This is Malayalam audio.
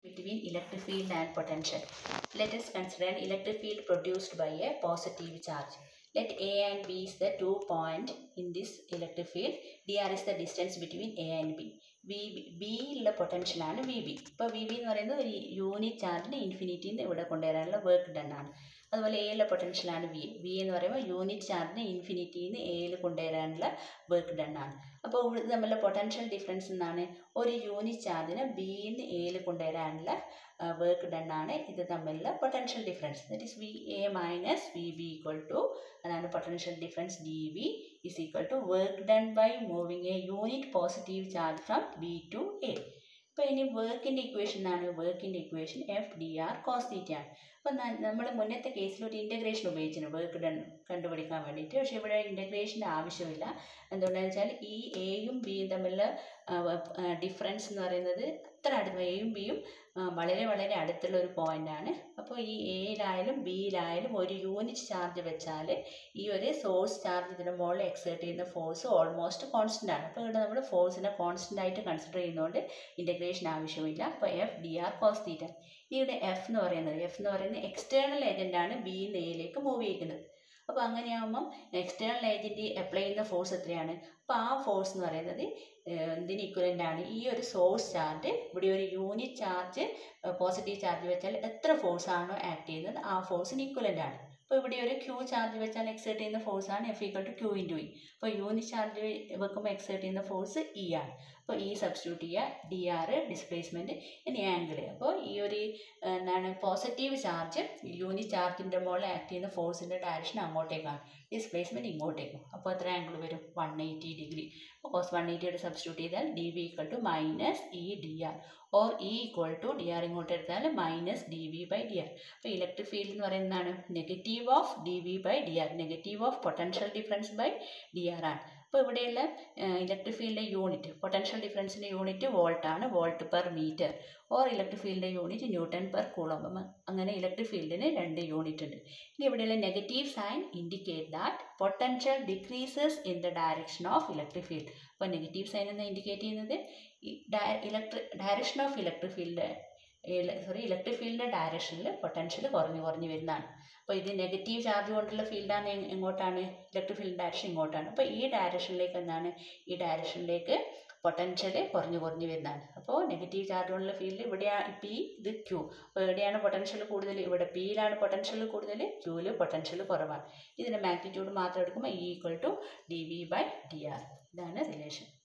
between electric field and potential. Let us consider an electric field produced by a positive charge. Let A and B is the two point in this electric field. dr is the distance between A and B. B B ഉള്ള പൊട്ടൻഷ്യലാണ് വി ബി ഇപ്പോൾ വി ബി എന്ന് പറയുന്നത് ഒരു യൂണിറ്റ് ചാർജിന് ഇൻഫിനിറ്റിന്ന് ഇവിടെ കൊണ്ടുവരാനുള്ള വർക്ക് ഡൺ ആണ് അതുപോലെ എയിലെ പൊട്ടൻഷ്യലാണ് വി വി എന്ന് പറയുമ്പോൾ യൂണിറ്റ് ചാർജിന് ഇൻഫിനിറ്റിന്ന് എയിൽ കൊണ്ടുവരാനുള്ള വർക്ക് ഡൺ ആണ് അപ്പോൾ ഇത് തമ്മിലുള്ള പൊട്ടൻഷ്യൽ ഡിഫറൻസ് എന്നാണ് ഒരു യൂണിറ്റ് ചാർജിന് ബിന്ന് എയിൽ കൊണ്ടുവരാനുള്ള വർക്ക് ഡൺ ആണ് ഇത് തമ്മിലുള്ള potential difference that is V A minus V B equal to അതാണ് potential difference D B is equal to work done by moving a unit positive charge from B to A. അപ്പോൾ ഇനി വർക്കിൻ്റെ ഇക്വേഷൻ ആണ് വർക്കിൻ്റെ equation F D R cos theta ആണ് അപ്പം നമ്മൾ മുന്നത്തെ കേസിൽ ഒരു ഇൻ്റഗ്രേഷൻ ഉപയോഗിച്ചിട്ടുണ്ട് വർക്ക് ഡൺ കണ്ടുപിടിക്കാൻ വേണ്ടിയിട്ട് പക്ഷേ ഇവിടെ ഇൻ്റഗ്രേഷൻ്റെ ആവശ്യമില്ല എന്തുകൊണ്ടാണെന്ന് വെച്ചാൽ ഈ എയും ബിയും തമ്മിലുള്ള ഡിഫറൻസ് എന്ന് പറയുന്നത് അത്ര അടുത്ത് എയും ബിയും വളരെ വളരെ അടുത്തുള്ള ഒരു പോയിൻ്റാണ് അപ്പോൾ ഈ എയിലായാലും ബിയിലായാലും ഒരു യൂണിറ്റ് ചാർജ് വെച്ചാൽ ഈ ഒരു സോഴ്സ് ചാർജ് ഇതിന് മുകളിൽ എക്സേർട്ട് ചെയ്യുന്ന ഫോഴ്സ് ഓൾമോസ്റ്റ് കോൺസ്റ്റൻ്റ് ആണ് അപ്പോൾ ഇവിടെ നമ്മൾ ഫോഴ്സിനെ കോൺസ്റ്റൻ്റ് ആയിട്ട് കൺസിഡർ ചെയ്യുന്നതുകൊണ്ട് ഇൻ്റഗ്രേഷൻ ആവശ്യമില്ല അപ്പോൾ F D R cos theta ഇവിടെ എഫ് എന്ന് പറയുന്നത് എഫ് എന്ന് പറയുന്നത് എക്സ്റ്റേണൽ ഏജൻ്റാണ് ബി എയിലേക്ക് മൂവ് ചെയ്യുന്നത് അപ്പോൾ അങ്ങനെയാകുമ്പം എക്സ്റ്റേണൽ ഏജൻറ്റ് അപ്ലൈ ചെയ്യുന്ന ഫോഴ്സ് എത്രയാണ് അപ്പോൾ ആ ഫോഴ്സ് എന്ന് പറയുന്നത് എന്തിന് ഇക്വലൻ്റ് ആണ് ഈ ഒരു സോഴ്സ് ചാർജ് ഇവിടെ ഒരു യൂണിറ്റ് ചാർജ് പോസിറ്റീവ് ചാർജ് വെച്ചാൽ എത്ര ഫോഴ്സ് ആണോ ആക്ട് ചെയ്യുന്നത് ആ ഫോഴ്സിന് ഇക്വലൻ്റ് ആണ് അപ്പോൾ ഇവിടെ ഒരു ക്യൂ ചാർജ് വെച്ചാൽ എക്സേർട്ട് ചെയ്യുന്ന ഫോഴ്സ് ആണ് F equal to Q into E അപ്പോൾ യൂണിറ്റ് ചാർജ് വെക്കുമ്പോൾ എക്സേർട്ട് ചെയ്യുന്ന ഫോഴ്സ് ഇ ആണ് അപ്പോൾ ഇ സബ്സ്റ്റിറ്റ്യൂട്ട് ചെയ്യുക ഡി ആർ ഡിസ്പ്ലേസ്മെൻറ്റ് ഇനി ആംഗിൾ അപ്പോൾ ഈ ഒരു എന്താണ് പോസിറ്റീവ് ചാർജ് യൂണിറ്റ് ചാർജിൻ്റെ മുകളിൽ ആക്ട് ചെയ്യുന്ന ഫോഴ്സിൻ്റെ ഡയറക്ഷൻ അങ്ങോട്ടേക്കാണ് ഡിസ്പ്ലേസ്മെൻറ്റ് ഇങ്ങോട്ടേക്കും അപ്പോൾ എത്ര ആംഗിൾ വരും വൺ എയ്റ്റി ഡിഗ്രി അപ്പോൾ കോസ് വൺ എയ്റ്റിയുടെ സബ്സ്റ്റിറ്റ്യൂട്ട് ചെയ്താൽ D B equal to minus E D R or E equal to D R ഇങ്ങോട്ട് എടുത്താൽ minus D V by D R അപ്പോൾ ഇലക്ട്രിക് ഫീൽഡ് എന്ന് പറയുന്നതാണ് negative of D V by D R negative of potential difference by D R ആണ് അപ്പോൾ ഇവിടെയുള്ള ഇലക്ട്രിക് ഫീൽഡിൻ്റെ യൂണിറ്റ് പൊട്ടൻഷ്യൽ ഡിഫറൻസിൻ്റെ യൂണിറ്റ് വോൾട്ട് ആണ് volt per metre or electric ഫീൽഡിൻ്റെ യൂണിറ്റ് ന്യൂട്ടൺ പെർ കൂളോം അങ്ങനെ ഇലക്ട്രിക് ഫീൽഡിന് രണ്ട് യൂണിറ്റ് ഉണ്ട് ഇനി ഇവിടെയുള്ള negative sign indicate that potential decreases in the direction of electric field അപ്പോൾ നെഗറ്റീവ് സൈൻ എന്ന് ഇൻഡിക്കേറ്റ് ചെയ്യുന്നത് electric direction of electric field sorry electric ഫീൽഡിൻ്റെ ഡയറക്ഷനിൽ പൊട്ടൻഷ്യൽ കുറഞ്ഞു കുറഞ്ഞു വരുന്നതാണ് അപ്പോൾ ഇത് നെഗറ്റീവ് ചാർജ് കൊണ്ടുള്ള ഫീൽഡാണ് എങ്ങോട്ടാണ് ഇലക്ട്രിക് ഫീൽഡ് ഡയറക്ഷൻ ഇങ്ങോട്ടാണ് അപ്പോൾ ഈ ഡയറക്ഷനിലേക്ക് എന്താണ് ഈ ഡയറക്ഷനിലേക്ക് പൊട്ടൻഷ്യൽ കുറഞ്ഞു കുറഞ്ഞു വരുന്നതാണ് അപ്പോൾ നെഗറ്റീവ് ചാർജ് കൊണ്ടുള്ള ഫീൽഡ് ഇവിടെയാണ് പി ഇത് ക്യൂ അപ്പോൾ എവിടെയാണ് പൊട്ടൻഷ്യൽ കൂടുതൽ ഇവിടെ പിയിലാണ് പൊട്ടൻഷ്യൽ കൂടുതൽ ക്യൂവിൽ പൊട്ടൻഷ്യൽ കുറവാണ് ഇതിൻ്റെ മാഗ്നിറ്റ്യൂഡ് മാത്രം എടുക്കുമ്പോൾ E equal to D V by D R ഇതാണ് റിലേഷൻ